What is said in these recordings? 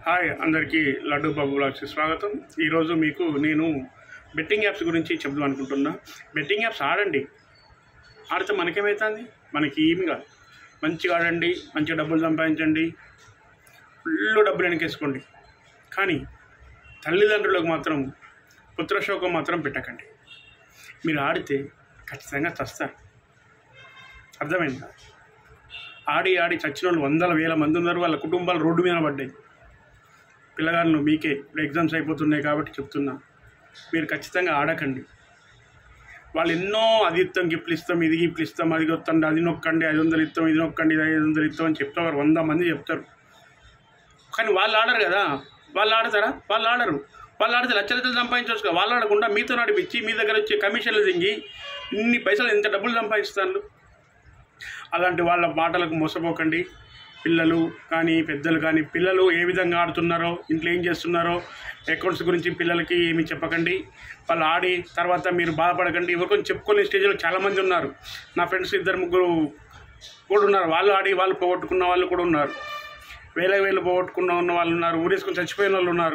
hi అందరికీ లడ్డు బాబు బ్లాగ్స్కి స్వాగతం ఈరోజు మీకు నేను బెట్టింగ్ యాప్స్ గురించి చెప్దాం అనుకుంటున్నా బెట్టింగ్ యాప్స్ ఆడండి ఆడితే మనకేమవుతుంది మనకి ఏమి కాదు మంచిగా ఆడండి మంచిగా డబ్బులు సంపాదించండి ఫుల్ డబ్బులు వెనకేసుకోండి కానీ తల్లిదండ్రులకు మాత్రం పుత్రశోకం మాత్రం పెట్టకండి మీరు ఆడితే ఖచ్చితంగా చస్తారు అర్థమైందా ఆడి ఆడి చచ్చిన వాళ్ళు వందల వేల మంది ఉన్నారు వాళ్ళ కుటుంబాలు రోడ్డు మీద పడ్డాయి పిల్లగాళ్ళు మీకే ఇప్పుడు ఎగ్జామ్స్ అయిపోతున్నాయి కాబట్టి చెప్తున్నా మీరు ఖచ్చితంగా ఆడకండి వాళ్ళు ఎన్నో అది ఇస్తాం గిఫ్ట్లు ఇస్తాం ఇది గిఫ్ట్లు ఇస్తాం అది వస్తుంది అది నొక్కండి ఐదు వందలు ఇస్తాం ఇది నొక్కండి ఇది ఐదు వందలు ఇస్తాం అని చెప్తారు వంద మంది చెప్తారు కానీ వాళ్ళు ఆడరు కదా వాళ్ళు ఆడతారా వాళ్ళు ఆడరు వాళ్ళు ఆడితే లక్ష లక్షలు సంపాదించవచ్చు కదా వాళ్ళు ఆడకుండా మీతో నడిపించి మీ దగ్గర వచ్చే కమిషన్లు దింగి ఇన్ని పైసలు ఎంత డబ్బులు సంపాదిస్తాను అలాంటి వాళ్ళ మాటలకు మోసపోకండి పిల్లలు కానీ పెద్దలు కానీ పిల్లలు ఏ విధంగా ఆడుతున్నారో ఇంట్లో ఏం చేస్తున్నారో అకౌంట్స్ గురించి పిల్లలకి ఏమి చెప్పకండి వాళ్ళు ఆడి తర్వాత మీరు బాధపడకండి ఎవరికొని చెప్పుకునే స్టేజ్లో చాలామంది ఉన్నారు నా ఫ్రెండ్స్ ఇద్దరు ముగ్గురు కూడా ఉన్నారు వాళ్ళు ఆడి వాళ్ళు పోగొట్టుకున్న వాళ్ళు కూడా ఉన్నారు వేల వేలు పోగొట్టుకున్న ఉన్న వాళ్ళు ఉన్నారు ఊరేసుకొని చచ్చిపోయిన వాళ్ళు ఉన్నారు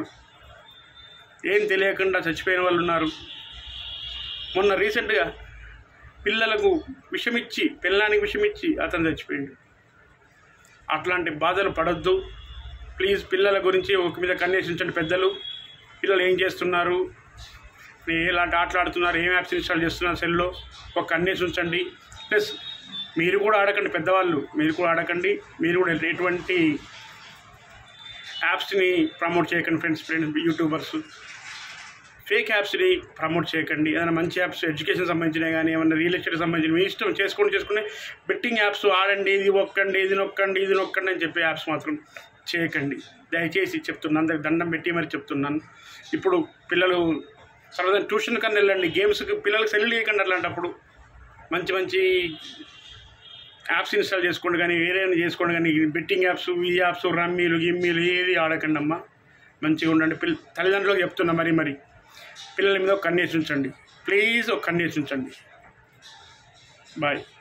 ఏం తెలియకుండా చచ్చిపోయిన వాళ్ళు ఉన్నారు మొన్న రీసెంట్గా పిల్లలకు విషమిచ్చి పిల్లానికి విషమిచ్చి అతను చచ్చిపోయింది అట్లాంటి బాధలు పడొద్దు ప్లీజ్ పిల్లల గురించి ఒక మీద కన్నేసించండి పెద్దలు పిల్లలు ఏం చేస్తున్నారు ఎలాంటి ఆటలు ఆడుతున్నారు ఏం యాప్స్ ఇన్స్టాల్ చేస్తున్నారు సెల్లో ఒక కన్నేసి ఉంచండి ప్లస్ మీరు కూడా ఆడకండి పెద్దవాళ్ళు మీరు కూడా ఆడకండి మీరు కూడా ఎటువంటి యాప్స్ని ప్రమోట్ చేయకండి ఫ్రెండ్స్ ఫ్రెండ్స్ యూట్యూబర్స్ ఫేక్ యాప్స్ని ప్రమోట్ చేయకండి ఏదైనా మంచి యాప్స్ ఎడ్యుకేషన్ సంబంధించినవి కానీ ఏమైనా రియల్ ఎస్టేట్ సంబంధించిన మీ ఇష్టం చేసుకొని చేసుకుని బెట్టింగ్ యాప్స్ ఆడండి ఇది నొక్కండి ఇది నొక్కండి ఇది నొక్కండి అని చెప్పే యాప్స్ మాత్రం చేయకండి దయచేసి చెప్తున్నాను అందరికి దండం పెట్టి మరి చెప్తున్నాను ఇప్పుడు పిల్లలు సరదా ట్యూషన్ కన్నా వెళ్ళండి గేమ్స్కి పిల్లలకు సెల్ చేయకండి అట్లాంటప్పుడు మంచి మంచి యాప్స్ ఇన్స్టాల్ చేసుకోండి కానీ వేరే చేసుకోండి కానీ బెట్టింగ్ యాప్స్ ఈ యాప్స్ రమ్మీలు గిమ్మీలు ఏది ఆడకండి అమ్మా మంచిగా ఉండండి పిల్ల తల్లిదండ్రులకు చెప్తున్నా మరి మరి పిల్లల మీద ఒక కన్నేసి ఉంచండి ప్లీజ్ ఒక కన్నేసి ఉంచండి బాయ్